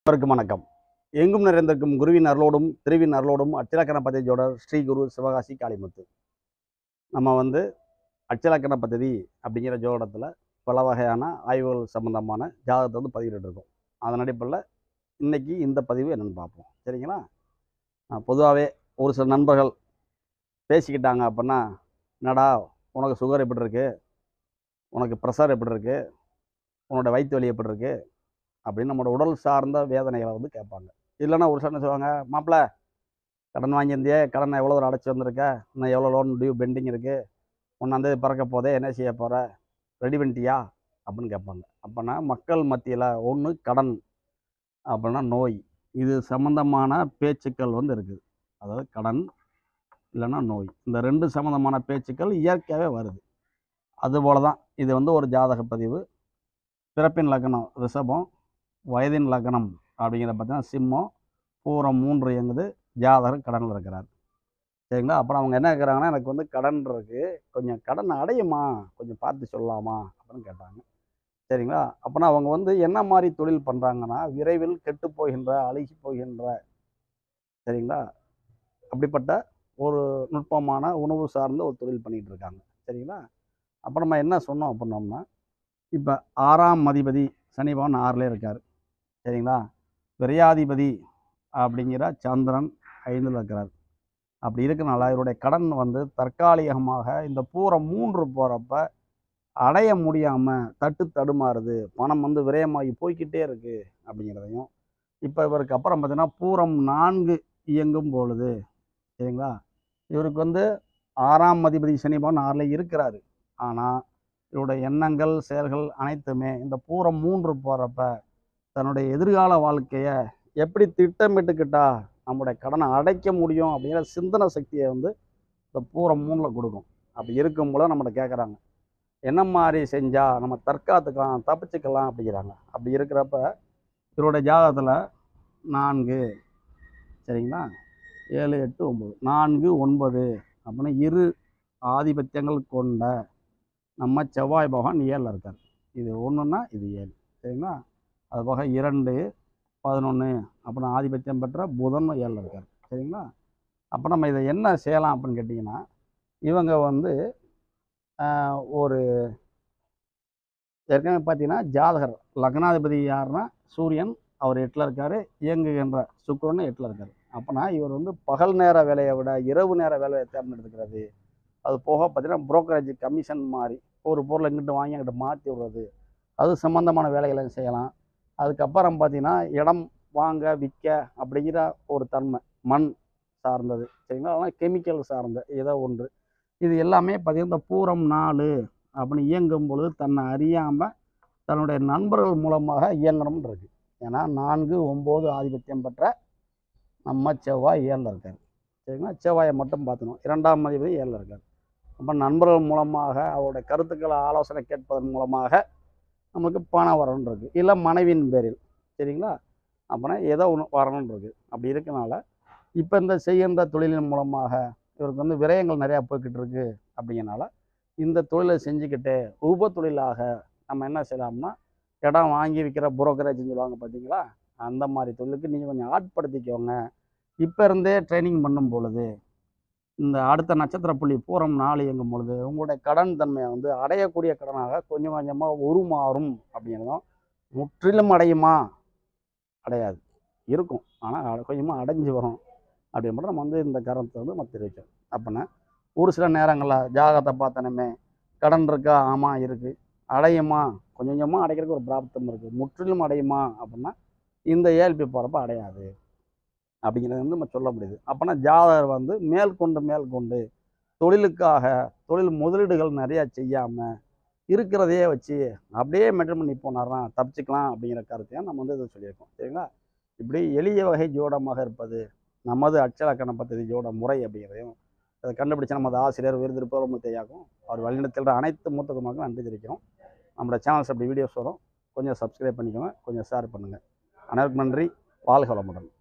அனைவருக்கும் வணக்கம் எங்கும் நிறைந்திருக்கும் குருவின் அருளோடும் திருவின் அருளோடும் அச்சலக்கண பദ്ധதியோட ஸ்ரீ குரு சிவகாசி காளிமுத்து நம்ம வந்து அச்சலக்கண பദ്ധதி அப்படிங்கிற ஜோடத்தில் பல வகையான ஆய்வுகள் சம்பந்தமான ஜாதகத்தை வந்து பதிவிட்டு இருக்கோம் அதன் அடிப்படையில் இன்னைக்கு இந்த பதிவு என்னென்னு பார்ப்போம் சரிங்களா பொதுவாகவே ஒரு சில நண்பர்கள் பேசிக்கிட்டாங்க அப்படின்னா என்னடா உனக்கு சுகர் எப்படி இருக்கு உனக்கு ப்ரெஷர் எப்படி இருக்கு உன்னோட வயிற்று வலி எப்படி இருக்கு அப்படின்னு நம்மளோட உடல் சார்ந்த வேதனைகளை வந்து கேட்பாங்க இல்லைன்னா ஒரு சில சொல்லுவாங்க மாப்பிள்ள கடன் வாங்கியிருந்தியே கடனை எவ்வளோ தூரம் அடைச்சி வந்திருக்க இன்னும் எவ்வளோ லோன் டியூ பெண்டிங் இருக்குது ஒன்றாந்தேதி பிறக்க போதே என்ன செய்ய போகிற ரெடி பண்ணிட்டியா அப்படின்னு கேட்பாங்க அப்போனா மக்கள் மத்தியில் ஒன்று கடன் அப்படின்னா நோய் இது சம்மந்தமான பேச்சுக்கள் வந்து இருக்குது அதாவது கடன் இல்லைன்னா நோய் இந்த ரெண்டு சம்மந்தமான பேச்சுக்கள் இயற்கையாகவே வருது அதுபோல தான் இது வந்து ஒரு ஜாதக பதிவு பிறப்பின் லக்னம் ரிஷபம் வயதின் லக்னம் அப்படிங்கிற பார்த்தீங்கன்னா சிம்மம் பூரம் மூன்று இயங்குது ஜாதகர் கடனில் இருக்கிறார் சரிங்களா அப்புறம் அவங்க என்ன கேட்குறாங்கன்னா எனக்கு வந்து கடன் இருக்கு கொஞ்சம் கடன் அடையுமா கொஞ்சம் பார்த்து சொல்லலாமா அப்படின்னு கேட்டாங்க சரிங்களா அப்போனா அவங்க வந்து என்ன மாதிரி தொழில் பண்ணுறாங்கன்னா விரைவில் கெட்டு போகின்ற அழுகி போகின்ற சரிங்களா அப்படிப்பட்ட ஒரு நுட்பமான உணவு சார்ந்த ஒரு தொழில் பண்ணிகிட்டு இருக்காங்க சரிங்களா அப்போ நம்ம என்ன சொன்னோம் அப்படின்னோம்னா இப்போ ஆறாம் அதிபதி சனி பகவான் ஆறிலே இருக்கார் சரிங்களா விரையாதிபதி அப்படிங்கிற சந்திரன் ஐந்தில் இருக்கிறார் அப்படி இருக்கனால இவருடைய கடன் வந்து தற்காலிகமாக இந்த பூரம் மூன்று போகிறப்ப அடைய முடியாமல் தட்டு தடுமாறுது பணம் வந்து விரயமாகி போய்க்கிட்டே இருக்குது அப்படிங்கிறதையும் இப்போ இவருக்கு அப்புறம் பார்த்தீங்கன்னா பூரம் நான்கு இயங்கும் பொழுது சரிங்களா இவருக்கு வந்து ஆறாம் அதிபதி சனி பகவான் ஆறில் இருக்கிறாரு ஆனால் இவருடைய எண்ணங்கள் செயல்கள் அனைத்துமே இந்த பூரம் மூன்று போகிறப்ப தன்னுடைய எதிர்கால வாழ்க்கையை எப்படி திட்டமிட்டுக்கிட்டா நம்முடைய கடனை அடைக்க முடியும் அப்படிங்கிற சிந்தனை சக்தியை வந்து இந்த பூரம் மூணில் கொடுக்கும் அப்படி இருக்கும்போது நம்மகிட்ட கேட்குறாங்க என்ன மாதிரி செஞ்சால் நம்ம தற்காத்துக்கலாம் தப்பிச்சுக்கலாம் அப்படிங்கிறாங்க அப்படி இருக்கிறப்ப இவருடைய ஜாதகத்தில் நான்கு சரிங்களா ஏழு எட்டு ஒம்பது நான்கு ஒன்பது அப்படின்னு இரு ஆதிபத்தியங்கள் கொண்ட நம்ம செவ்வாய் பகவான் ஏழில் இருக்கார் இது ஒன்றுன்னா இது ஏழு சரிங்களா அது போக இரண்டு பதினொன்று அப்புறம் ஆதிபத்தியம் பெற்ற புதன் ஏழில் இருக்கார் சரிங்களா அப்போ நம்ம இதை என்ன செய்யலாம் அப்படின்னு கேட்டிங்கன்னா இவங்க வந்து ஆஹ், ஒரு ஏற்கனவே பார்த்தீங்கன்னா ஜாதகர் லக்னாதிபதி யாருன்னா சூரியன் அவர் எட்டில் இருக்கார் இயங்குகின்ற சுக்கிரன் எட்டில் இருக்கார் அப்போனா இவர் வந்து பகல் நேர வேலையை விட இரவு நேர வேலையை தேர்ந்தெடுத்துக்கிறது அது போக பார்த்தீங்கன்னா புரோக்கரேஜ் கமிஷன் மாதிரி ஒரு பொருளை இங்கிட்டு வாங்கி அங்கிட்டு மாற்றி விடுறது அது சம்மந்தமான வேலைகளை செய்யலாம் அதுக்கப்புறம் பார்த்தீங்கன்னா இடம் வாங்க விற்க அப்படிங்கிற ஒரு தன்மை மண் சார்ந்தது சரிங்களா அதெல்லாம் கெமிக்கல் சார்ந்த ஏதோ ஒன்று இது எல்லாமே பார்த்தீங்கன்னா இந்த பூரம் நாலு அப்படின்னு இயங்கும் பொழுது தன்னை அறியாமல் தன்னுடைய நண்பர்கள் மூலமாக இயங்கணும்னு இருக்கு ஏன்னா நான்கு ஒம்பது ஆதிபத்தியம் பெற்ற நம்ம செவ்வாய் ஏழில் இருக்கார் சரிங்களா செவ்வாயை மட்டும் பார்த்துக்கணும் இரண்டாம் அதிபதி ஏழில் இருக்கார் அப்போ நண்பர்கள் மூலமாக அவருடைய கருத்துக்களை ஆலோசனை கேட்பதன் மூலமாக நமக்கு பணம் வரணும்னு இருக்கு இல்லை மனைவியின் பேரில் சரிங்களா அப்புறம் ஏதோ ஒன்று வரணும்னு இருக்கு அப்படி இருக்கனால இப்போ இந்த செய்கின்ற தொழிலின் மூலமாக இவருக்கு வந்து விரயங்கள் நிறையா போய்கிட்டு இருக்கு அப்படிங்கிறனால இந்த தொழிலை செஞ்சுக்கிட்டு உப தொழிலாக நம்ம என்ன செய்யலாம்னா இடம் வாங்கி விற்கிற புரோக்கரேஜ்னு சொல்லுவாங்க பார்த்தீங்களா அந்த மாதிரி தொழிலுக்கு நீங்கள் கொஞ்சம் ஆட்படுத்திக்கோங்க இப்போ இருந்தே ட்ரைனிங் பண்ணும் பொழுது இந்த அடுத்த நட்சத்திர புள்ளி பூரம் நாள் இயங்கும் பொழுது உங்களுடைய கடன் தன்மையை வந்து அடையக்கூடிய கடனாக கொஞ்சம் கொஞ்சமாக உருமாறும் அப்படிங்கிறதும் முற்றிலும் அடையுமா அடையாது இருக்கும் ஆனால் கொஞ்சமாக அடைஞ்சு வரும் அப்படின்ற நம்ம வந்து இந்த கரணத்தை வந்து நம்ம தெரிவிச்சோம் அப்படின்னா ஒரு சில நேரங்களில் ஜாகத்தை பார்த்தனமே கடன் இருக்கா ஆமாம் இருக்குது அடையுமா கொஞ்சம் கொஞ்சமாக அடைக்கிறதுக்கு ஒரு பிராப்தம் இருக்குது முற்றிலும் அடையுமா அப்படின்னா இந்த ஏழ்பி போகிறப்ப அடையாது அப்படிங்கிறது வந்து நம்ம சொல்ல முடியுது அப்போனா ஜாதகர் வந்து மேற்கொண்டு மேற்கொண்டு தொழிலுக்காக தொழில் முதலீடுகள் நிறையா செய்யாமல் இருக்கிறதையே வச்சு அப்படியே மெட்ரு பண்ணி போனார்னா தப்பிச்சுக்கலாம் அப்படிங்கிற கருத்தையும் நம்ம வந்து இதை சொல்லியிருக்கோம் சரிங்களா இப்படி எளிய வகை ஜோடமாக இருப்பது நமது அச்சலக்கண பദ്ധதி ஜோட முறை அப்படிங்கிறதையும் அதை கண்டுபிடிச்ச நமது ஆசிரியர் விருந்திருப்பவர் தேயாக்கும் அவர் வழிநடத்துகிற அனைத்து மூத்தகுமாக்கும் நன்றி தெரிவிக்கிறோம் நம்மளோட சேனல்ஸ் அப்படி வீடியோஸ் வரும் கொஞ்சம் சப்ஸ்கிரைப் பண்ணிக்கோங்க கொஞ்சம் ஷேர் பண்ணுங்கள் அனைவருக்கும் நன்றி வாழ்க வளமுடன்